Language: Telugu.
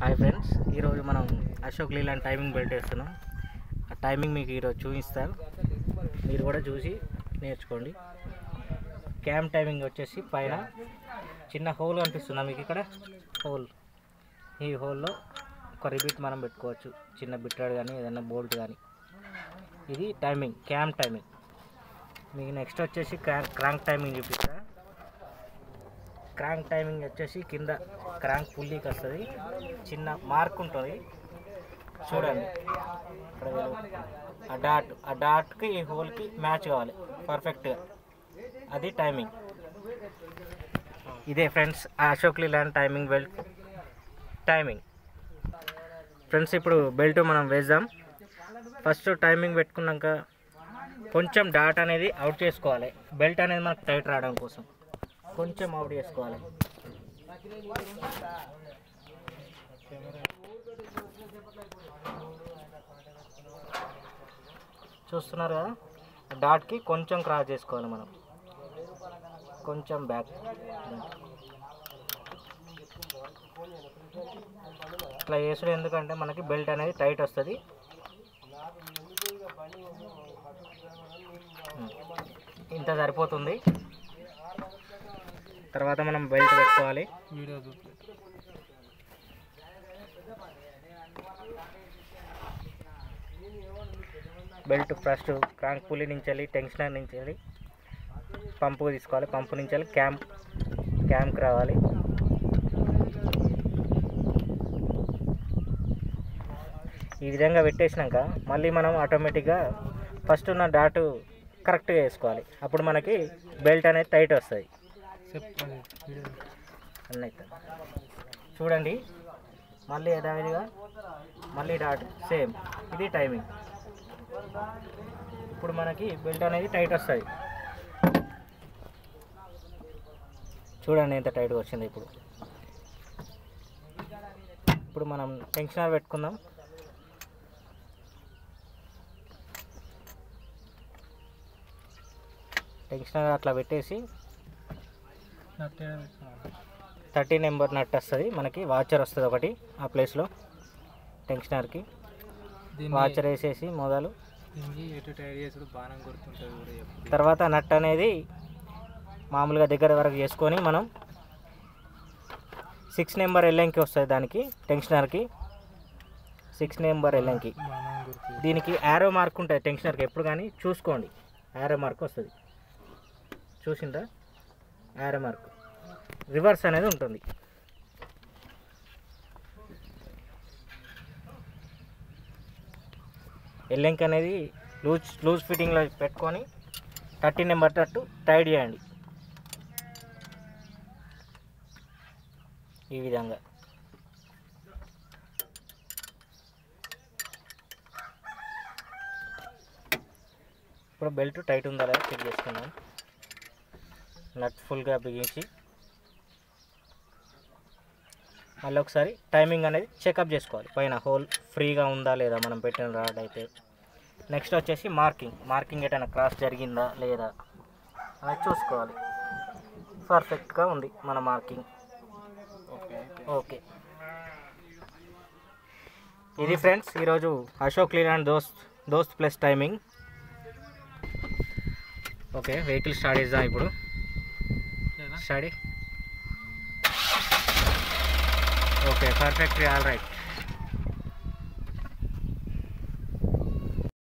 హాయ్ ఫ్రెండ్స్ ఈరోజు మనం అశోక్ లీలాండ్ టైమింగ్ బెల్ట్ వేస్తున్నాం ఆ టైమింగ్ మీకు ఈరోజు చూపిస్తాను మీరు కూడా చూసి నేర్చుకోండి క్యామ్ టైమింగ్ వచ్చేసి పైన చిన్న హోల్ కనిపిస్తుందా మీకు ఇక్కడ హోల్ ఈ హోల్లో ఒక రిబిట్ మనం పెట్టుకోవచ్చు చిన్న బిట్రాడ్ కానీ ఏదైనా బోల్ట్ కానీ ఇది టైమింగ్ క్యామ్ టైమింగ్ మీకు నెక్స్ట్ వచ్చేసి క్రాంక్ క్రాంక్ టైమింగ్ చూపిస్తా క్రాంక్ టైమింగ్ వచ్చేసి కింద క్రాంక్ పుల్లీకి వస్తుంది చిన్న మార్క్ ఉంటుంది చూడండి ఇక్కడ వెలుగు. ఆ డాట్ ఆ డాట్కి ఈ హోల్కి మ్యాచ్ కావాలి పర్ఫెక్ట్గా అది టైమింగ్ ఇదే ఫ్రెండ్స్ ఆ Ashok Leyland timing belt timing friends ఇప్పుడు బెల్ట్ మనం వేద్దాం ఫస్ట్ టైమింగ్ పెట్టుకున్నాక కొంచెం డాట్ అనేది అవుట్ చేసుకోవాలి బెల్ట్ అనేది మనకు టైట్ రావడం కోసం కొంచెం అవుట్ చేసుకోవాలి చూస్తున్నారు కదా డాట్కి కొంచెం క్రాస్ చేసుకోవాలి మనం కొంచెం బ్యాక్ ఇట్లా చేసుడు ఎందుకంటే మనకి బెల్ట్ అనేది టైట్ వస్తుంది ఇంత సరిపోతుంది తర్వాత మనం బెల్ట్ పెట్టుకోవాలి వీడియో బెల్ట్ ఫస్ట్ క్రాంక్ పులి నుంచి వెళ్ళి టెన్షనర్ నుంచి వెళ్ళి పంపుకు తీసుకోవాలి పంపు నుంచి వెళ్ళి క్యాంప్ క్యాంప్కి రావాలి ఈ విధంగా పెట్టేసినాక మళ్ళీ మనం ఆటోమేటిక్గా ఫస్ట్ ఉన్న డాట్ కరెక్ట్గా వేసుకోవాలి అప్పుడు మనకి బెల్ట్ అనేది టైట్ వస్తుంది చెప్పండి వీడియో అన్నీ అవుతుంది చూడండి మళ్ళీ యథావిధిగా మళ్ళీ డాట్ సేమ్ ఇది టైమింగ్ ఇప్పుడు మనకి బెల్ట్ అనేది టైట్ వస్తుంది చూడండి ఎంత టైట్గా వచ్చింది ఇప్పుడు ఇప్పుడు మనం టెన్షనర్ పెట్టుకుందాం టెన్షనర్ అట్లా పెట్టేసి నట్టే పెట్టుకున్నాను థర్టీ నెంబర్ నట్ వస్తుంది మనకి వాచర్ వస్తుంది ఒకటి ఆ ప్లేస్లో టెన్షనర్కి దీన్ని వాచర్ వేసేసి మొదలు దీనికి ఎటు టైర్ చేసుడు బాణం గుర్తుంటుంది కూడా చెప్పు తర్వాత నట్ అనేది మామూలుగా దగ్గర వరకు చేసుకొని మనం సిక్స్ నెంబర్ ఎల్ఎంకి వస్తుంది దానికి టెన్షనర్కి సిక్స్ నెంబర్ ఎల్ఎంకి బాణం గుర్తు దీనికి యారో మార్క్ ఉంటుంది టెన్షనర్కి ఎప్పుడు కానీ చూసుకోండి యారో మార్క్ వస్తుంది చూసిందా యారో మార్క్ రివర్స్ అనేది ఉంటుంది ఎల్లింక్ అనేది లూజ్ లూజ్ ఫిట్టింగ్లో పెట్టుకొని థర్టీ నెంబర్ తట్టు టైట్ చేయండి ఈ విధంగా ఇప్పుడు బెల్ట్ టైట్ ఉందా లేదా చెక్ చేసుకుందాం నట్ ఫుల్గా బిగించి మళ్ళీ ఒకసారి టైమింగ్ అనేది చెకప్ చేసుకోవాలి పైన హోల్ ఫ్రీగా ఉందా లేదా మనం పెట్టిన రాడ్ అయితే నెక్స్ట్ వచ్చేసి మార్కింగ్ మార్కింగ్ ఎటైనా క్రాస్ జరిగిందా లేదా అనేది చూసుకోవాలి పర్ఫెక్ట్గా ఉంది మన మార్కింగ్ ఓకే ఓకే ఇది ఫ్రెండ్స్ ఈరోజు Ashok Leyland Dost Dost plus timing okay vehicle start చేద్దాం ఇప్పుడు start okay perfect all right